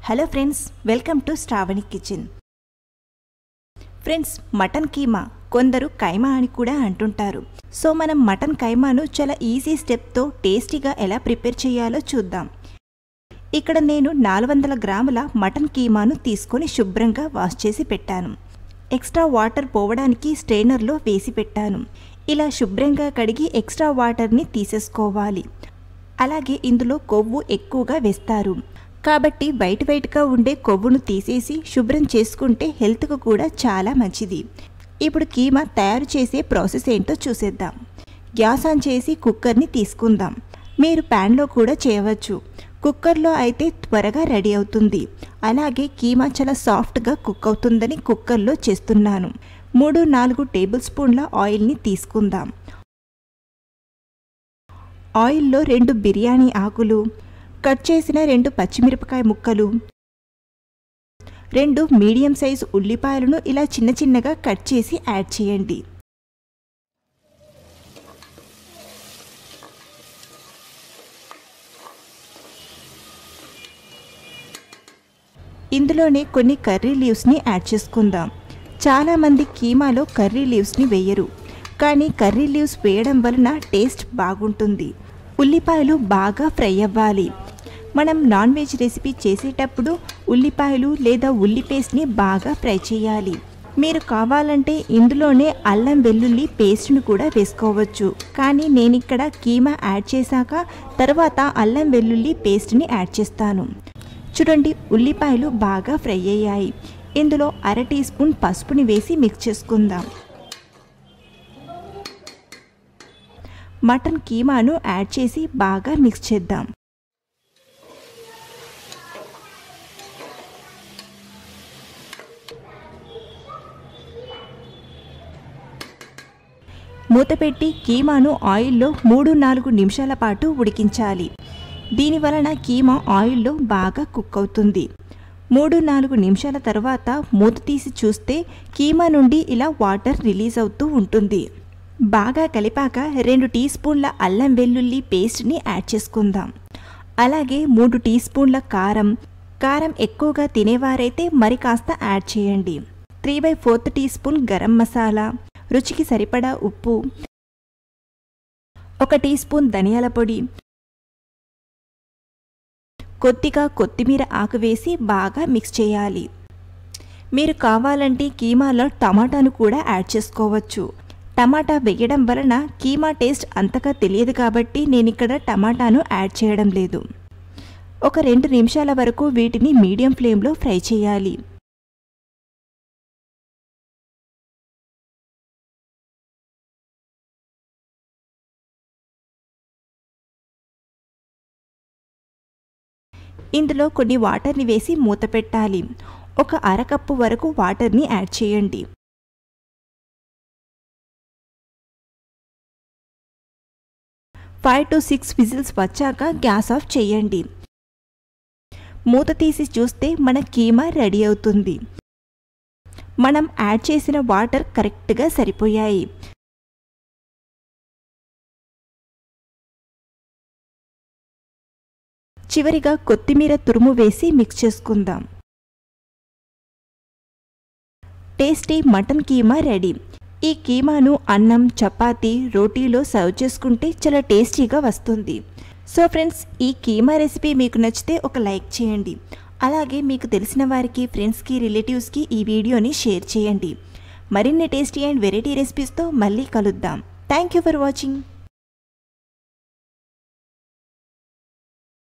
hello friends welcome to Shravani kitchen friends mutton keema కొందరు కైమా అని కూడా అంటుంటారు సో మనం మటన్ కైమాను చాలా ఈజీ స్టెప్తో టేస్టీగా ఎలా ప్రిపేర్ చేయాలో చూద్దాం ఇక్కడ నేను నాలుగు వందల గ్రాముల మటన్ కీమాను తీసుకొని శుభ్రంగా వాష్ చేసి పెట్టాను ఎక్స్ట్రా వాటర్ పోవడానికి స్ట్రెయినర్లో వేసి పెట్టాను ఇలా శుభ్రంగా కడిగి ఎక్స్ట్రా వాటర్ని తీసేసుకోవాలి అలాగే ఇందులో కొవ్వు ఎక్కువగా వేస్తారు కాబట్టి వైట్ వైట్గా ఉండే కొవ్వును తీసేసి శుభ్రం చేసుకుంటే హెల్త్కు కూడా చాలా మంచిది ఇప్పుడు కీమా తయారు చేసే ప్రాసెస్ ఏంటో చూసేద్దాం గ్యాస్ ఆన్ చేసి కుక్కర్ని తీసుకుందాం మీరు ప్యాన్లో కూడా చేయవచ్చు కుక్కర్లో అయితే త్వరగా రెడీ అవుతుంది అలాగే కీమా చాలా సాఫ్ట్గా కుక్ అవుతుందని కుక్కర్లో చేస్తున్నాను మూడు నాలుగు టేబుల్ స్పూన్ల ఆయిల్ని తీసుకుందాం ఆయిల్లో రెండు బిర్యానీ ఆకులు కట్ చేసిన రెండు పచ్చిమిరపకాయ ముక్కలు రెండు మీడియం సైజు ఉల్లిపాయలను ఇలా చిన్న చిన్నగా కట్ చేసి యాడ్ చేయండి ఇందులోనే కొన్ని కర్రీ లీవ్స్ని యాడ్ చేసుకుందాం చాలామంది కీమాలో కర్రీ లీవ్స్ని వేయరు కానీ కర్రీ లీవ్స్ వేయడం వలన టేస్ట్ బాగుంటుంది ఉల్లిపాయలు బాగా ఫ్రై అవ్వాలి మనం నాన్ వెజ్ రెసిపీ చేసేటప్పుడు ఉల్లిపాయలు లేదా ఉల్లి పేస్ట్ని బాగా ఫ్రై చేయాలి మీరు కావాలంటే ఇందులోనే అల్లం వెల్లుల్లి పేస్ట్ను కూడా వేసుకోవచ్చు కానీ నేను ఇక్కడ కీమా యాడ్ చేశాక తర్వాత అల్లం వెల్లుల్లి పేస్ట్ని యాడ్ చేస్తాను చూడండి ఉల్లిపాయలు బాగా ఫ్రై అయ్యాయి ఇందులో అర టీ స్పూన్ పసుపుని వేసి మిక్స్ చేసుకుందాం మటన్ కీమాను యాడ్ చేసి బాగా మిక్స్ చేద్దాం మూతపెట్టి కీమాను ఆయిల్లో మూడు నాలుగు నిమిషాల పాటు ఉడికించాలి దీని వలన కీమా ఆయిల్లో బాగా కుక్ అవుతుంది మూడు నాలుగు నిమిషాల తర్వాత మూత తీసి చూస్తే కీమా నుండి ఇలా వాటర్ రిలీజ్ అవుతూ ఉంటుంది బాగా కలిపాక రెండు టీ స్పూన్ల అల్లం వెల్లుల్లి పేస్ట్ని యాడ్ చేసుకుందాం అలాగే మూడు టీ స్పూన్ల కారం కారం ఎక్కువగా తినేవారైతే మరి కాస్త యాడ్ చేయండి three by fourth teaspoon garam masala రుచికి సరిపడా ఉప్పు ఒక టీ స్పూన్ ధనియాల పొడి కొద్దిగా కొత్తిమీర ఆకు వేసి బాగా మిక్స్ చేయాలి మీరు కావాలంటే కీమాలో టమాటాను కూడా యాడ్ చేసుకోవచ్చు టమాటా వేయడం వలన కీమా టేస్ట్ అంతగా తెలియదు కాబట్టి నేను ఇక్కడ టమాటాను యాడ్ చేయడం లేదు ఒక రెండు నిమిషాల వరకు వీటిని మీడియం ఫ్లేమ్లో ఫ్రై చేయాలి ఇందులో కొన్ని వాటర్ని వేసి మూత పెట్టాలి ఒక అరకప్పు వరకు వాటర్ని యాడ్ చేయండి ఫైవ్ టు సిక్స్ విజిల్స్ వచ్చాక గ్యాస్ ఆఫ్ చేయండి మూత తీసి చూస్తే మన కీమా రెడీ అవుతుంది మనం యాడ్ చేసిన వాటర్ కరెక్ట్గా సరిపోయాయి చివరిగా కొత్తిమీర తురుము వేసి మిక్స్ చేసుకుందాం టేస్టీ మటన్ కీమా రెడీ ఈ కీమాను అన్నం చపాతీ రోటీలో సర్వ్ చేసుకుంటే చాలా టేస్టీగా వస్తుంది సో ఫ్రెండ్స్ ఈ కీమా రెసిపీ మీకు నచ్చితే ఒక లైక్ చేయండి అలాగే మీకు తెలిసిన వారికి ఫ్రెండ్స్కి రిలేటివ్స్కి ఈ వీడియోని షేర్ చేయండి మరిన్ని టేస్టీ అండ్ వెరైటీ రెసిపీస్తో మళ్ళీ కలుద్దాం థ్యాంక్ యూ ఫర్ వాచింగ్